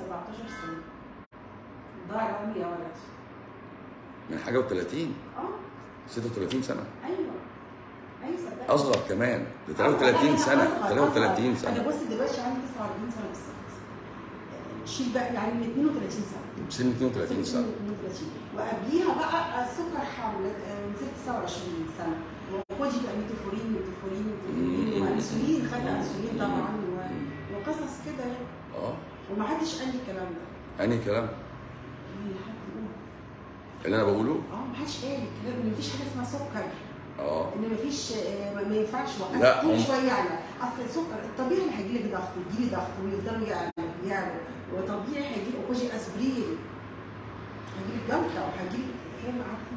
17 سنه ضاع العمر يا ولد من حاجه و30 اه 36 سنه ايوه ايوه صدقني اصغر كمان ده أصغر. 33 لا، سنه أصغر، 33 أصغر. انا سنه بص دلوقتي عندي 49 سنه بالظبط شيل بقى يعني من 32 سنه سن 32 سنه 32 وقبليها بقى السكر حمل آه، من 26 سنه وخدي بقى ميتوفورين ميتوفورين ميتوفورين مم. وانسولين خدت انسولين طبعا و- وقصص كده يعني اه ومحدش قال لي الكلام ده انهي كلام اللي حد يقول اللي انا بقوله اه محدش قال الكلام ان مفيش حاجه اسمها سكر اه ان مفيش آه، ما ما ينفعش وقت لا، كل هم- شويه يعلى اصل السكر الطبيعي اللي هيجي لك ضغط يجي لي ضغط ويفضلوا يعلى يعلى وطبيعي هيجي لك اوكوجي اسبرين هيجي لك جلطه وهيجي لك فاهم عارفه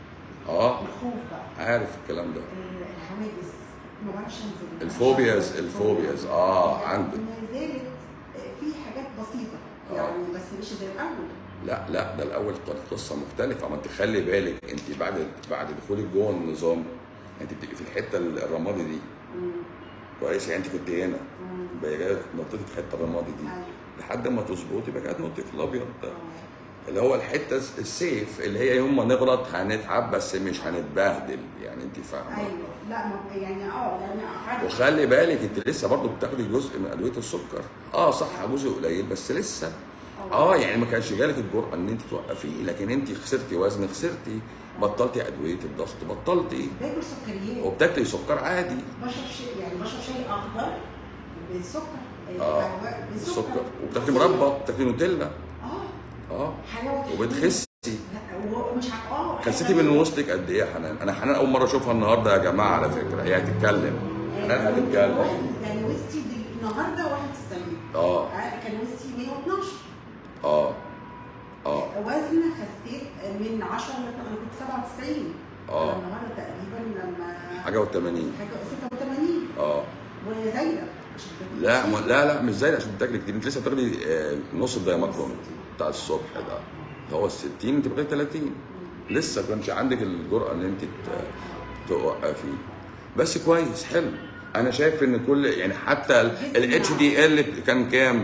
اه الخوف بقى عارف الكلام ده آه، الحواجز ما بعرفش انزل الفوبياز الفوبياز اه عندك ما زالت آه، في حاجات بسيطه آه. يعني بس مش زي الاول لا لا ده الاول كانت قصه مختلفه ما انت خلي بالك انت بعد بعد دخولك جوه النظام انت بتبقي في الحته الرمادي دي مم. كويس يعني انت كنت هنا مم. بقى جايه نطيتي في الحته الرمادي دي أيوة. لحد ما تظبطي بقى تنطي في الابيض ده آه. اللي هو الحته السيف اللي هي يوم ما نغلط هنتعب بس مش هنتبهدل يعني انت فاهمه ايوه لا ما يعني اه يعني عارفه وخلي بالك انت لسه برضو بتاخدي جزء من ادويه السكر اه صح جزء قليل بس لسه اه يعني ما كانش جالك الجرأه ان انت توقفيه لكن انت خسرتي وزن خسرتي بطلتي ادويه الضغط بطلتي باكل سكريات وبتاكلي سكر عادي بشرب شاي يعني بشرب شاي اخضر بالسكر اه قهوة السكر وبتاكلي مربى بتاكلي نوتيلا اه اه حلاوه وبتخسي لا ومش ع- اه خسيتي من وسطك قد ايه يا حنان؟ انا حنان اول مره اشوفها النهارده يا جماعه على فكره هي هتتكلم حنان هتتكلم يعني وسطي دي النهارده 91 اه كان وسطي 112 اه اه وزن خسيت من 10 ل انا كنت 97 آه. أنا النهارده تقريبا لما حاجه و80 حاجه 86 اه وهي زايده عشان كده. لا م... لا لا مش زي عشان بتاكلي كتير انت لسه بتاكلي آه، نص الدايماترون بتاع الصبح ده هو ال 60 انت بتاكلي 30 لسه كانش عندك الجرأه ان انت ت- توقفي بس كويس حلو انا شايف ان كل يعني حتى الاتش دي ال كان كام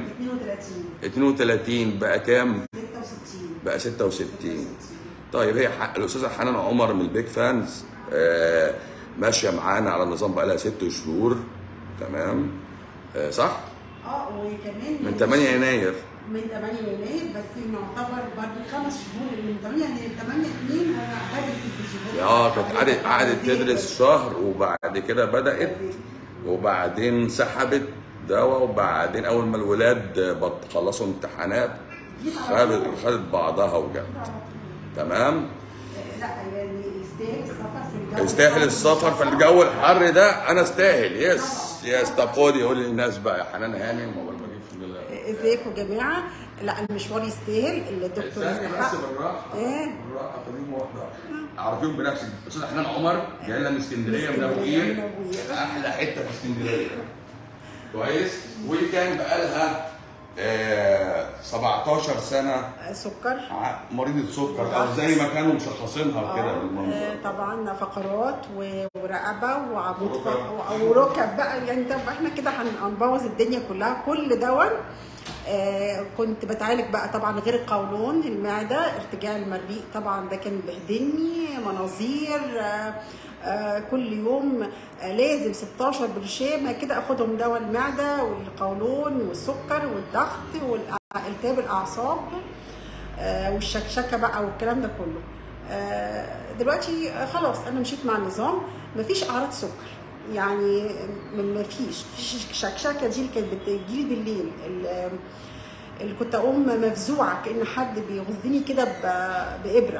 32 32 بقى كام 66 بقى 66 طيب هي ح... الاستاذه حنان عمر من البيج فانز آه ماشيه معانا على النظام بقى لها ست شهور تمام آه صح اه وكمان من 8 يناير من 8 يناير بس نعتبر برضه خمس شهور من 8 يناير 8 2 انا بدرس الفيزيولوجيا اه كانت قعدت قعدت تدرس شهر وبعد كده بدات وبعدين سحبت دواء وبعدين اول ما الولاد بط خلصوا امتحانات خدت خدت بعضها وجت تمام لا يعني يستاهل السفر في الجو يستاهل السفر في الجو الحر ده انا استاهل يس يس طب خدي قولي للناس بقى يا حنان هانم اول ما اجي في ال- ازيكم يا جماعه لا المشوار يستاهل الدكتور استني بس يستحق بالراحه ايه؟ بالراحه خليهم واحده عارفين بنفسك استاذ حنان عمر جاي لنا من اسكندريه من ابو اسكندرية، قير من أبو قير. احلى حته في اسكندريه كويس وكان بقالها آه 17 سنه سكر ع- مريضه سكر او زي ما كانوا مشخصينها كده آه، بالمنظر طبعا فقرات و- ورقبه وعمود وركب. ف- او ركب بقى يعني طب احنا كده هن- هنبوظ الدنيا كلها كل دون آه كنت بتعالج بقى طبعا غير القولون المعده ارتجاع المريء طبعا ده كان بهدلني مناظير آه آه كل يوم آه لازم 16 برشامه كده اخدهم دواء المعده والقولون والسكر والضغط والالتهاب الاعصاب آه، والشكشكه بقى والكلام ده كله آه، دلوقتي آه، خلاص انا مشيت مع النظام مفيش اعراض سكر يعني م- مفيش مفيش الشكشكه دي اللي كانت بتجيلي بالليل ال- اللي كنت اقوم مفزوعه كان حد بيغزني كده ب- بابره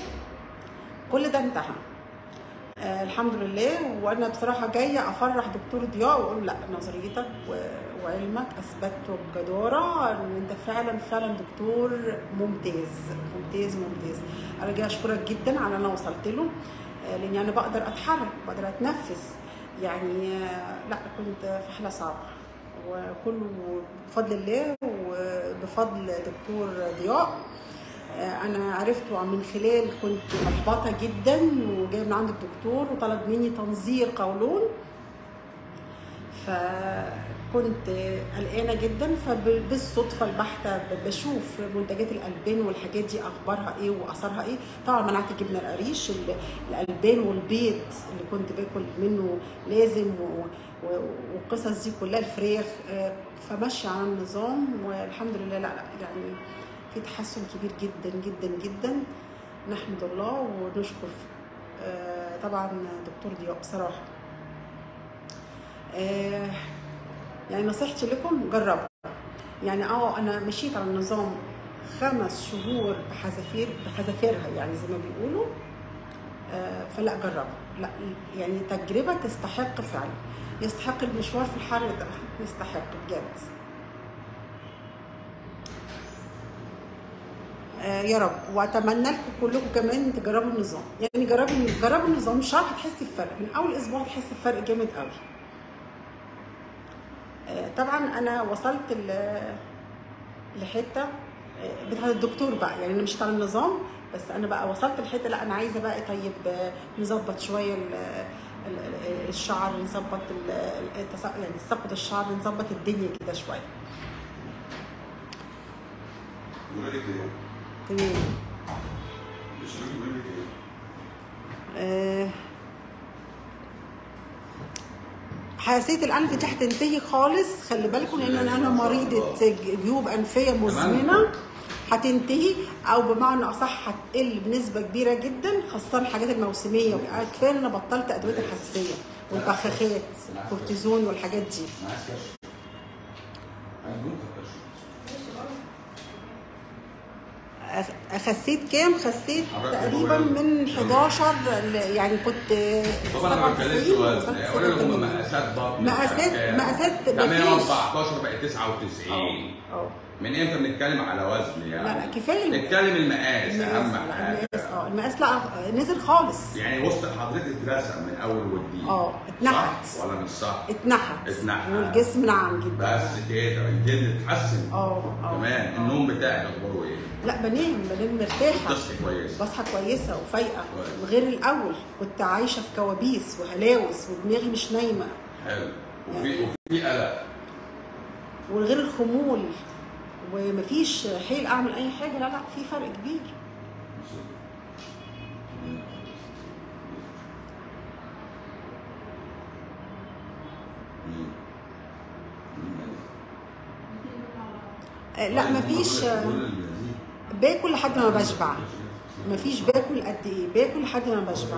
كل ده انتهى آه الحمد لله وانا بصراحه جايه افرح دكتور ضياء واقول لا نظريتك و- وعلمك اثبته بجداره ان انت فعلا فعلا دكتور ممتاز ممتاز ممتاز انا جايه اشكرك جدا على انا وصلت له آه لاني انا بقدر اتحرك بقدر اتنفس يعني آه لا كنت في حاله صعبه وكله بفضل الله وبفضل دكتور ضياء آه، انا عرفته من خلال كنت محبطه جدا وجاي من عند الدكتور وطلب مني تنظير قولون كنت قلقانه جدا فبالصدفه البحته ب- بشوف منتجات الالبان والحاجات دي اخبارها ايه واثارها ايه طبعا منعت الجبنه القريش ال- الالبان والبيض اللي كنت باكل منه لازم و- و- والقصص دي كلها الفراخ آه، فماشيه على النظام والحمد لله لا لا يعني في تحسن كبير جدا جدا جدا نحمد الله ونشكر آه، طبعا دكتور ضياء بصراحه آه، يعني نصيحتي لكم جربوا يعني اه انا مشيت على النظام خمس شهور بحذافير بحذافيرها يعني زي ما بيقولوا آه، فلا جربوا لا يعني تجربه تستحق فعلا يستحق المشوار في الحر ده يستحق بجد آه، يا رب واتمنى لكم كلكم كمان تجربوا النظام يعني جربوا جربوا النظام مش عارفه تحسي بفرق من اول اسبوع تحسي بفرق جامد قوي آه، طبعا انا وصلت ل- لحته آه، بتاعت الدكتور بقى يعني انا مشيت على النظام بس انا بقى وصلت لحته لا انا عايزه بقى طيب آه، نظبط شويه ال- ال- ال- الشعر نظبط ال- ال- التص- يعني تساقط الشعر نظبط الدنيا كده شويه بيقول لك ايه؟ تمام الشريك بيقول لك ايه؟ آه، حساسيه الانف دي هتنتهي خالص خلي بالكم لان انا مريضه جيوب انفيه مزمنه هتنتهي او بمعنى اصح هتقل بنسبه كبيره جدا خاصه الحاجات الموسميه كفايه ان انا بطلت ادويه الحساسيه والبخاخات الكورتيزون والحاجات دي عايز كشف عايز نقطة كشف أخ- خسيت كام خسيت حضرتك تقريبا بقول- من 11 ل- يعني كنت طبعا انا ما بتكلمش 97 وزن وصلت يعني ولا هم 86. مقاسات بطن مقاسات- مقاسات مفيش. 114 بقت 99 اه من امتى بنتكلم على وزن يعني؟ لا لا كفايه المقاس. نتكلم المقاس المقاس اهم لا حاجه المقاس اه المقاس لا نزل خالص يعني وسط حضرتك اترسم من اول وجديد اه، اتنحت. صح ولا مش صح؟ اتنحت اتنحت. والجسم ناعم جدا بس كده الجلد اتحسن اه اه كمان النوم بتاعك اخباره ايه؟ لا بنام بنام مرتاحه بتصحي كويس بصحى كويسه وفايقه كويس. غير الاول كنت عايشه في كوابيس وهلاوس ودماغي مش نايمه حلو وفي وفي قلق وغير الخمول ومفيش حيل اعمل اي حاجه لا لا في فرق كبير مين؟ مين مالك؟ آه، لا مفيش آه، دول الذين- باكل لحد ما بشبع مفيش باكل قد ايه باكل لحد ما بشبع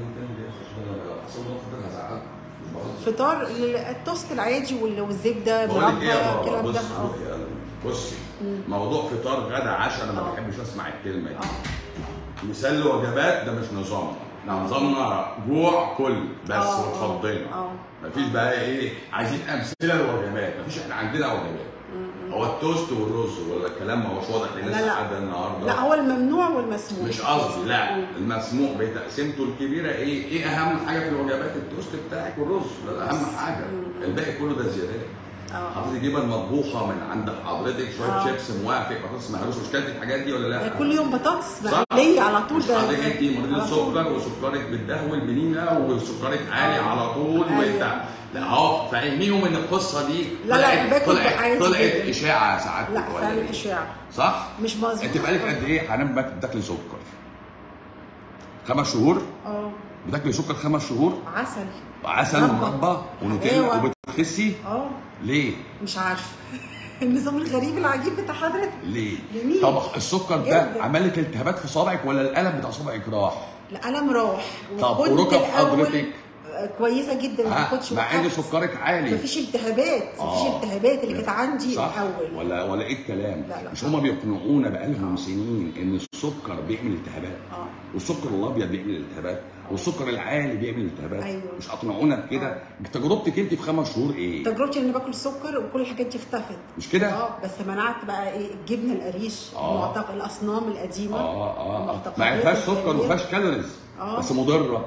فطار التوست العادي وال- والزبده بقول لك مربى ايه يا بابا الكلام بص ده اه بص يا قلبي. بصي موضوع فطار غدا عشاء انا ما اه. بحبش اسمع الكلمه دي اه مثال وجبات ده مش نظام احنا نظامنا جوع كل بس اه، اه، واتفضينا اه. مفيش بقى ايه عايزين امثله لوجبات مفيش احنا عندنا وجبات هو التوست والرز ولا الكلام ما هوش واضح للناس لا، لا. قاعده النهارده لا هو الممنوع والمسموح مش قصدي لا المسموح بتقسيمته الكبيره ايه ايه اهم حاجه في الوجبات التوست بتاعك والرز ده اهم حاجه الباقي كله ده زيادات اه حضرتك جبن مطبوخه من عند حضرتك شويه آه. شيبس موافق بطاطس مهروس مش كانت الحاجات دي ولا لا؟ كل يوم بطاطس صح؟ مقليه على طول مش ده حضرتك انت مريض على طول. سكر وسكرك بتدهول بنينه وسكرك عالي آه. على طول أيوة. وبتاع لا اهو فاهميهم ان القصه دي لا، لا، طلعت باكل طلعت, عادي طلعت جدا. اشاعه ساعات لا ولا فعلا إيه؟ اشاعه صح؟ مش مظبوط انت بقالك قد ايه حنان بت- بتاكلي سكر؟ خمس شهور؟ اه بتاكلي سكر خمس شهور؟ عسل عسل مربى. ومربى ونوتيلا حلاوة. وبتخسي؟ اه ليه؟ مش عارفه النظام الغريب العجيب بتاع حضرتك ليه؟ جميل. طب السكر ده جدا. عمل لك التهابات في صابعك ولا الالم بتاع صابعك راح؟ القلم راح طب وكنت وركب الأول حضرتك؟ كويسه جدا ما ها؟ باخدش مع ان وقفت. سكرك عالي مفيش التهابات مفيش آه. التهابات اللي كانت عندي صح الاول ولا ولا ايه الكلام لا، لا. مش هما بيقنعونا بقالهم سنين ان السكر بيعمل التهابات اه والسكر الابيض بيعمل التهابات والسكر العالي بيعمل التهابات أيوة. مش اقنعونا بكده تجربتك انت في خمس شهور ايه تجربتي ان باكل سكر وكل الحاجات دي اختفت مش كده اه بس منعت بقى ايه الجبنه القريش آه. المعتق الاصنام القديمه اه اه اه المعتقدات ما فيهاش سكر القديمة. وما فيهاش كالوريز آه. بس مضره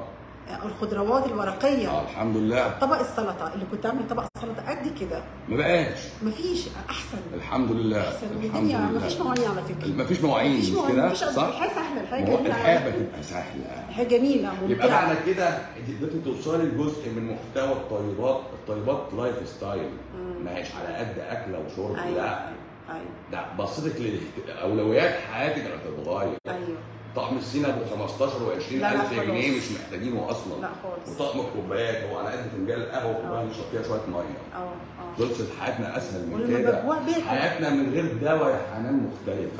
آه، الخضروات الورقيه آه الحمد لله طبق السلطه اللي كنت اعمل طبق سلطه قد كده ما بقاش مفيش احسن الحمد لله احسن الحمد الدنيا مفيش لله مواعين على فكره مفيش مواعين مفيش مش مواعين كده مفيش صح؟ الحياه سهله الحياه ما هو جميله الحياه أوي. بتبقى سهله الحياه جميله يبقى ممتعه معنى كده انت قدرتي توصلي لجزء من محتوى الطيبات الطيبات لايف ستايل ما هيش على قد اكله وشرب ايوه لا ايوه ده بصيتك لاولويات حياتك هتتغير ايوه طقم السينا ابو 15 و20 لا، لا، الف جنيه خلاص. مش محتاجينه اصلا لا خالص وطقم الكوبايات هو على قد فنجان القهوه وكوبايه نشرب فيها شويه ميه اه اه خلصت حياتنا اسهل من ولما كده بجوع باكل. حياتنا من غير دواء يا حنان مختلفه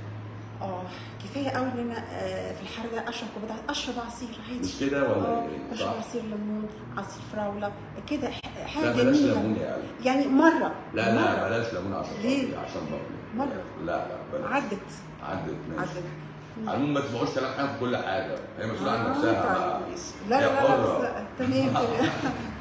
اه كفايه قوي ان انا آه، في الحر ده اشرب كوبايه اشرب عصير عادي مش كده ولا اه ايه؟ اشرب صح؟ عصير ليمون عصير فراوله كده ح- لا حاجه بلاش جميله ليمون يا قلبي يعني مره لا لا مرة. بلاش ليمون عشان ليه؟ بطني، عشان بطني مرة. لا لا بلاش عدت عدت ماشي عدت عموما ما تسمعوش كلام حنان في كل حاجه هي مسؤوله عن آه، نفسها طيب، بقى. ماشي. لا هي لا لا, لا حرة. بس تمام تمام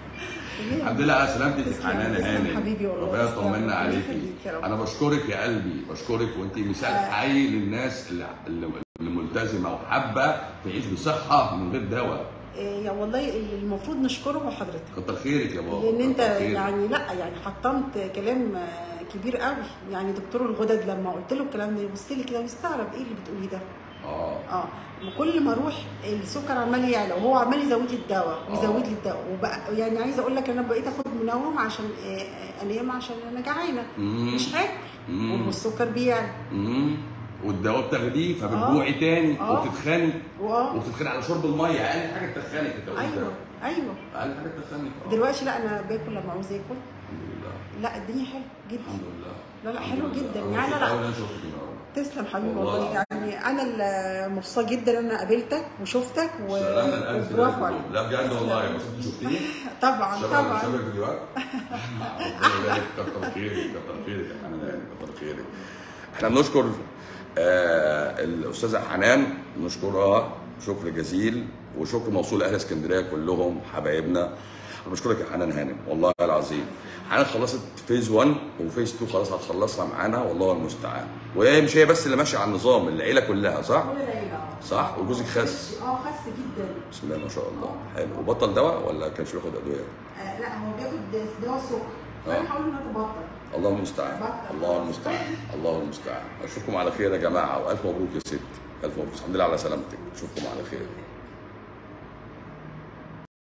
الحمد لله على سلامتك يا تسلم، حنان تسلم هانم حبيبي والله، ربنا تسلم. يطمنا ربنا عليكي يخليك يا رب. انا بشكرك يا قلبي بشكرك وانت مثال حي للناس اللي, اللي اللي ملتزمه وحابه تعيش بصحه من غير دواء إيه، يا والله اللي المفروض نشكره حضرتك كتر خيرك يا بابا لان انت كتر خيرك. يعني لا يعني حطمت كلام آه، كبير قوي يعني دكتور الغدد لما قلت له الكلام ده يبص لي كده ويستغرب ايه اللي بتقوليه ده اه اه وكل ما اروح السكر عمال يعلى وهو عمال يزود لي الدواء آه. ويزود لي الدواء وبقى يعني عايزه اقول لك انا بقيت اخد منوم عشان آه، آه، انام عشان انا جعانه مم. مش هاكل مم. والسكر بيعلى امم والدواء بتاخديه فبتجوعي تاني آه. وبتتخني واه وبتتخني على شرب الميه اقل حاجه تتخنك انت قلت ايوه ايوه اقل حاجه تتخنك آه. دلوقتي لا انا باكل لما عاوز اكل الحمد لله لا الدنيا حلوه جدا الحمد لله لا، لا، الحمد حلو لله. جدا. أنا يعني مبسوط لا. أوي إن انا شفتك النهارده تسلم حبيبي والله. والله يعني انا اللي مبسوطه جدا ان انا قابلتك وشفتك و... سلامنا الالف وبرافو عليك. لا بجد تسلم. والله مبسوط إنك شفتني طبعا شبه طبعا شبه الفيديوهات ربنا يبارك كتر خيرك كتر خيرك يا حنان كتر خيرك احنا بنشكر آه الاستاذه حنان نشكرها شكر جزيل وشكر موصول لاهل اسكندريه كلهم حبايبنا انا بشكرك يا حنان هانم والله العظيم حنان خلصت فيز 1 وفيز 2 خلاص هتخلصها معانا والله المستعان وهي مش هي بس اللي ماشيه على النظام العيله كلها صح؟ كل العيله صح وجوزك خس اه خس جدا بسم الله ما شاء الله حلو وبطل دواء ولا كانش بياخد ادويه؟ آه لا هو بياخد دواء سكر آه. فانا هقول له انها تبطل الله المستعان بطل. الله المستعان الله المستعان اشوفكم على خير يا جماعه والف مبروك يا ست الف مبروك الحمد لله على سلامتك اشوفكم على خير